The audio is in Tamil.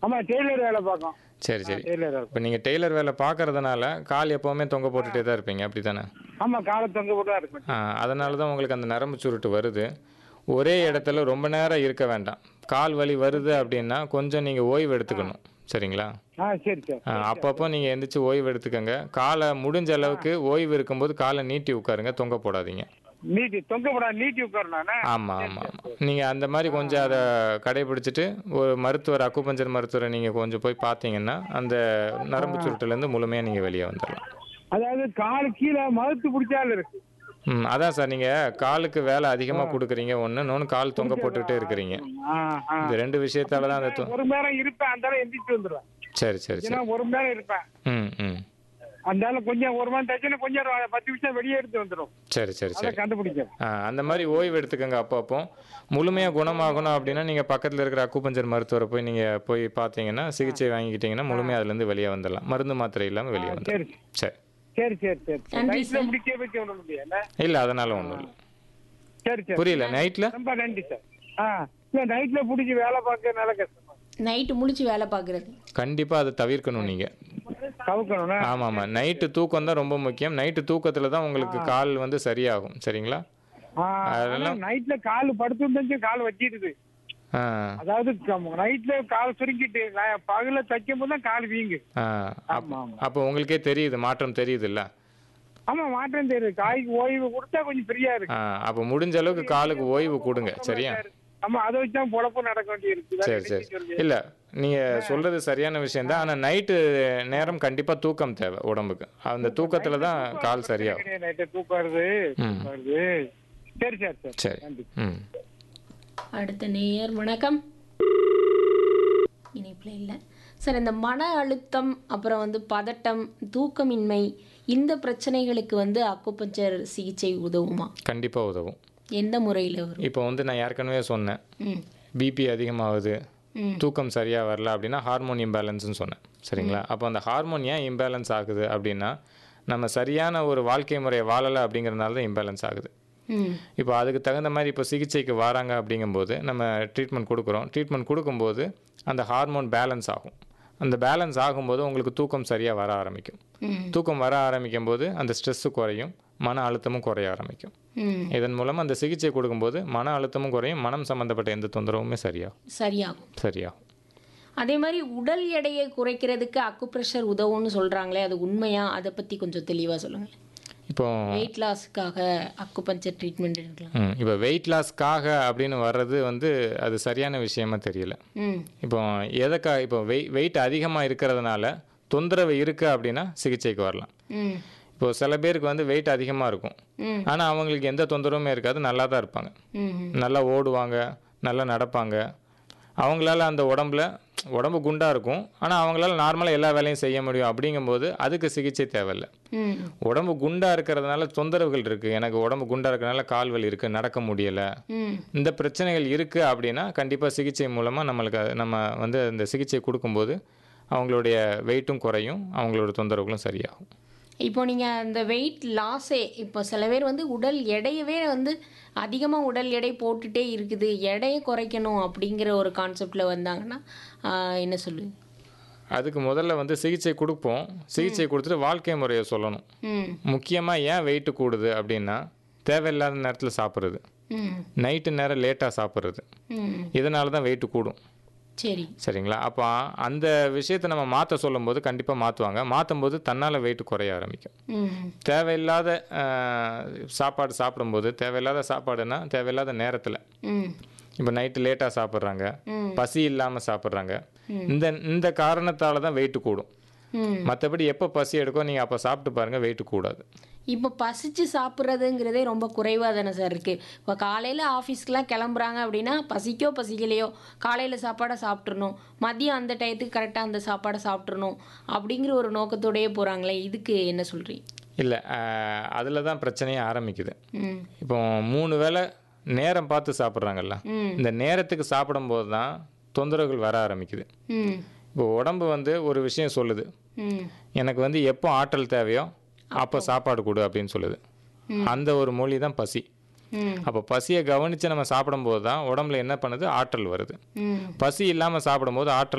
ஆமா டெய்லர் வேலை பார்க்கோம் சரி சரி டெய்லர் வேலை இப்போ நீங்கள் டெய்லர் வேலை பார்க்கறதுனால கால் எப்போவுமே தொங்க போட்டுகிட்டே தான் இருப்பீங்க அப்படி தானே ஆமா காலை தொங்க போட்டு தான் இருக்கும் அதனால தான் உங்களுக்கு அந்த நரம்பு சுருட்டு வருது ஒரே இடத்துல ரொம்ப நேரம் இருக்க வேண்டாம் கால் வலி வருது அப்படின்னா கொஞ்சம் நீங்கள் ஓய்வு எடுத்துக்கணும் சரிங்களா ஆ சரி சார் ஆ, அப்பப்போ நீங்கள் எந்திரிச்சு ஓய்வு எடுத்துக்கங்க காலை முடிஞ்ச அளவுக்கு ஓய்வு இருக்கும்போது காலை நீட்டி உட்காருங்க தொங்க போடாதீங்க நீட்டி தொங்க போடாது நீட்டி உட்காரணும் நானு. ஆமாம் ஆமாம் ஆமாம் நீங்கள் அந்த மாதிரி கொஞ்சம் அதை கடைபிடிச்சிட்டு ஒரு மருத்துவர் அக்குபஞ்சர் மருத்துவரை நீங்கள் கொஞ்சம் போய் பார்த்தீங்கன்னா அந்த நரம்பு சுருட்டுலேருந்து முழுமையாக நீங்கள் வெளியே வந்துடலாம் அதாவது கால் கீழே மறுத்து பிடிச்சாலும் இருக்கு ம் அதான் சார் நீங்கள் காலுக்கு வேலை அதிகமாக கொடுக்குறீங்க ஒன்று இன்னொன்று கால் தொங்க போட்டுக்கிட்டே இருக்கிறீங்க ஆ, ஆ. இந்த ரெண்டு விஷயத்தால தான் அந்த தொ- ஒரு மணி நேரம் இருப்பேன் அந்த எந்திரிச்சு வந்துடுவேன் சரி சரி சரி ஏன்னா ஒரு மணி நேரம் இருப்பேன் ம் ம் அந்த கொஞ்சம் ஒரு மணி தச்சுன்னா கொஞ்சம் ஒரு பத்து நிமிஷம் வெளியே எடுத்து வந்துடும் சரி சரி அதை சரி கண்டுபிடிக்கும் ஆ அந்த மாதிரி ஓய்வு எடுத்துக்கோங்க அப்பப்போ முழுமையாக குணமாகணும் அப்படின்னா நீங்கள் பக்கத்தில் இருக்கிற அக்குபஞ்சர் மருத்துவரை போய் நீங்கள் போய் பார்த்தீங்கன்னா சிகிச்சை வாங்கிக்கிட்டீங்கன்னா முழுமையாக அதுலேருந்து வெளியே வந்துடலாம் மருந்து மாத்திரை இல்லாமல் வெளியே வந்துடலாம் சரி சரி சரி சரி சரி நன்றி நைட்ல சார். முடிக்க வைக்க விட முடியல இல்லை அதனால ஒன்றும் இல்லை சரி சரி புரியல நைட்டில் ரொம்ப நன்றி சார் ஆ இல்ல நைட்ல பிடிச்சி வேலை பார்க்க நல்ல கஷ்டமா நைட்டு முழிச்சு வேலை பார்க்குறது கண்டிப்பாக அதை தவிர்க்கணும் நீங்கள் கவுக்கணும்னா ஆமாம் ஆமாம் நைட்டு தூக்கம் தான் ரொம்ப முக்கியம் நைட்டு தூக்கத்தில் தான் உங்களுக்கு கால் வந்து சரியாகும் சரிங்களா நைட்ல கால் படுத்து கால் வச்சிடுது ஆ அதாவது நைட்ல கால் சுருங்கிட்டு நான் பகல தைக்கும் போது தான் கால் வீங்கு ஆ ஆமா ஆமா அப்போ உங்களுக்கே தெரியுது மாற்றம் தெரியுதுல்ல ஆமா மாற்றம் தெரியுது காய்க்கு ஓய்வு கொடுத்தா கொஞ்சம் ஃப்ரீயா இருக்கு ஆ அப்போ முடிஞ்ச அளவுக்கு காலுக்கு ஓய்வு கொடுங்க சரியா ஆமா அதை வச்சு தான் பொழப்பு நடக்க வேண்டி இருக்கு வேற சரி சரி என்ன சொல்றது? இல்ல நீங்க சொல்றது சரியான விஷயம் தான் ஆனா நைட்டு நேரம் கண்டிப்பா தூக்கம் தேவை உடம்புக்கு அந்த தூக்கத்துல தான் கால் சரியாகும் கிடையாது, நைட்டு தூக்கம் வருது ம். தூக்கம் வருது சரி சார் சரி சரி நன்றி ம் அடுத்த நேயர் வணக்கம் இணைப்பில் இல்லை சார் இந்த மன அழுத்தம் அப்புறம் வந்து பதட்டம் தூக்கமின்மை இந்த பிரச்சனைகளுக்கு வந்து அக்குபஞ்சர் சிகிச்சை உதவுமா கண்டிப்பா உதவும் எந்த முறையில் வரும் இப்போ வந்து நான் ஏற்கனவே சொன்னேன் ம் பிபி அதிகமாகுது ம் தூக்கம் சரியாக வரல அப்படின்னா ஹார்மோன் இம்பேலன்ஸ்னு சொன்னேன் சரிங்களா அப்போ அந்த ஹார்மோன் ஏன் இம்பேலன்ஸ் ஆகுது அப்படின்னா நம்ம சரியான ஒரு வாழ்க்கை முறையை வாழலை அப்படிங்கிறனால தான் இம்பேலன்ஸ் ஆகுது ம் இப்போ அதுக்கு தகுந்த மாதிரி இப்போ சிகிச்சைக்கு வராங்க அப்படிங்கும்போது நம்ம ட்ரீட்மெண்ட் கொடுக்குறோம் ட்ரீட்மெண்ட் கொடுக்கும்போது அந்த ஹார்மோன் பேலன்ஸ் ஆகும் அந்த பேலன்ஸ் ஆகும்போது உங்களுக்கு தூக்கம் சரியாக வர ஆரம்பிக்கும் ம் தூக்கம் வர ஆரம்பிக்கும் போது அந்த ஸ்ட்ரெஸ்ஸு குறையும் மன அழுத்தமும் குறைய ஆரம்பிக்கும் ம் இதன் மூலம் அந்த சிகிச்சை கொடுக்கும்போது மன அழுத்தமும் குறையும் மனம் சம்மந்தப்பட்ட எந்த தொந்தரவுமே சரியாகும் சரியாகும் சரியாகும் அதே மாதிரி உடல் எடையை குறைக்கிறதுக்கு அக்குப்ரெஷர் உதவும்னு சொல்கிறாங்களே அது உண்மையா அதை பற்றி கொஞ்சம் தெளிவாக சொல்லுங்கள் இப்போ வெயிட் லாஸ்க்காக அக்குபஞ்சர் ட்ரீட்மெண்ட் எடுக்கலாம் ம், இப்போ வெயிட் லாஸ்க்காக அப்படின்னு வர்றது வந்து அது சரியான விஷயமா தெரியல ம் இப்போ எதற்கா இப்போ வெய் வெயிட் அதிகமாக இருக்கிறதுனால தொந்தரவு இருக்குது அப்படின்னா சிகிச்சைக்கு வரலாம் ம் இப்போ சில பேருக்கு வந்து வெயிட் அதிகமாக இருக்கும் ம் ஆனால் அவங்களுக்கு எந்த தொந்தரவுமே இருக்காது நல்லா தான் இருப்பாங்க ம் நல்லா ஓடுவாங்க நல்லா நடப்பாங்க அவங்களால அந்த உடம்புல உடம்பு குண்டாக இருக்கும் ஆனால் அவங்களால நார்மலாக எல்லா வேலையும் செய்ய முடியும் அப்படிங்கும்போது அதுக்கு சிகிச்சை தேவையில்லை ம் உடம்பு குண்டாக இருக்கிறதுனால தொந்தரவுகள் இருக்குது எனக்கு உடம்பு குண்டாக இருக்கிறதுனால கால் வலி இருக்குது நடக்க முடியலை ம் இந்த பிரச்சனைகள் இருக்குது அப்படின்னா கண்டிப்பாக சிகிச்சை மூலமாக நம்மளுக்கு அது- நம்ம வந்து அந்த சிகிச்சை கொடுக்கும்போது அவங்களுடைய வெயிட்டும் குறையும் அவங்களோட தொந்தரவுகளும் சரியாகும் இப்போ நீங்கள் அந்த வெயிட் லாஸே இப்போ சில பேர் வந்து உடல் எடையவே வந்து அதிகமாக உடல் எடை போட்டுட்டே இருக்குது எடையை குறைக்கணும் அப்படிங்கிற ஒரு கான்செப்டில் வந்தாங்கன்னா ஆஹ், என்ன சொல்லு அதுக்கு முதல்ல வந்து சிகிச்சை கொடுப்போம் சிகிச்சை கொடுத்துட்டு வாழ்க்கை முறையை சொல்லணும் ம் முக்கியமாக ஏன் வெயிட் கூடுது அப்படின்னா தேவையில்லாத நேரத்தில் சாப்பிட்றது ம் நைட்டு நேரம் லேட்டாக சாப்பிட்றது ம் இதனால தான் வெயிட் கூடும் சரி சரிங்களா அப்போ அந்த விஷயத்தை நம்ம மாற்ற சொல்லும்போது கண்டிப்பாக மாற்றுவாங்க மாற்றும் போது தன்னால் வெயிட் குறைய ஆரம்பிக்கும் ம் தேவையில்லாத அஹ், சாப்பாடு சாப்பிடும்போது தேவையில்லாத சாப்பாடுனா தேவையில்லாத நேரத்தில் ம் இப்போ நைட்டு லேட்டாக சாப்பிட்றாங்க ம். பசி இல்லாமல் சாப்பிட்றாங்க இந்த இந்த காரணத்தால் தான் வெயிட் கூடும் ம் மற்றபடி எப்போ பசி எடுக்கோ நீங்கள் அப்போ சாப்பிட்டு பாருங்கள் வெயிட் கூடாது இப்போ பசிச்சு சாப்பிட்றதுங்கிறதே ரொம்ப குறைவாக தானே சார் இருக்குது இப்போ காலையில் ஆஃபீஸ்க்கெலாம் கிளம்புறாங்க அப்படின்னா பசிக்கோ பசிக்கலையோ காலையில் சாப்பாடை சாப்பிட்றணும் மதியம் அந்த டயத்துக்கு கரெக்டாக அந்த சாப்பாடை சாப்பிட்றணும் அப்படிங்கிற ஒரு நோக்கத்தோடயே போகிறாங்களே இதுக்கு என்ன சொல்கிறீங்க இல்லை அதில் தான் பிரச்சனையே ஆரம்பிக்குது ம் இப்போ மூணு வேளை நேரம் பார்த்து சாப்பிட்றாங்கல்ல ம் இந்த நேரத்துக்கு சாப்பிடும்போது தான் தொந்தரவுகள் வர ஆரம்பிக்குது ம் இப்போ உடம்பு வந்து ஒரு விஷயம் சொல்லுது ம் எனக்கு வந்து எப்போ ஆற்றல் தேவையோ அப்போ சாப்பாடு கொடு அப்படின்னு சொல்லுது அந்த ஒரு மொழி தான் பசி ம் அப்போ பசியை கவனித்து நம்ம சாப்பிடும்போது தான் உடம்புல என்ன பண்ணுது ஆற்றல் வருது ம் பசி இல்லாமல் சாப்பிடும்போது ஆற்றல்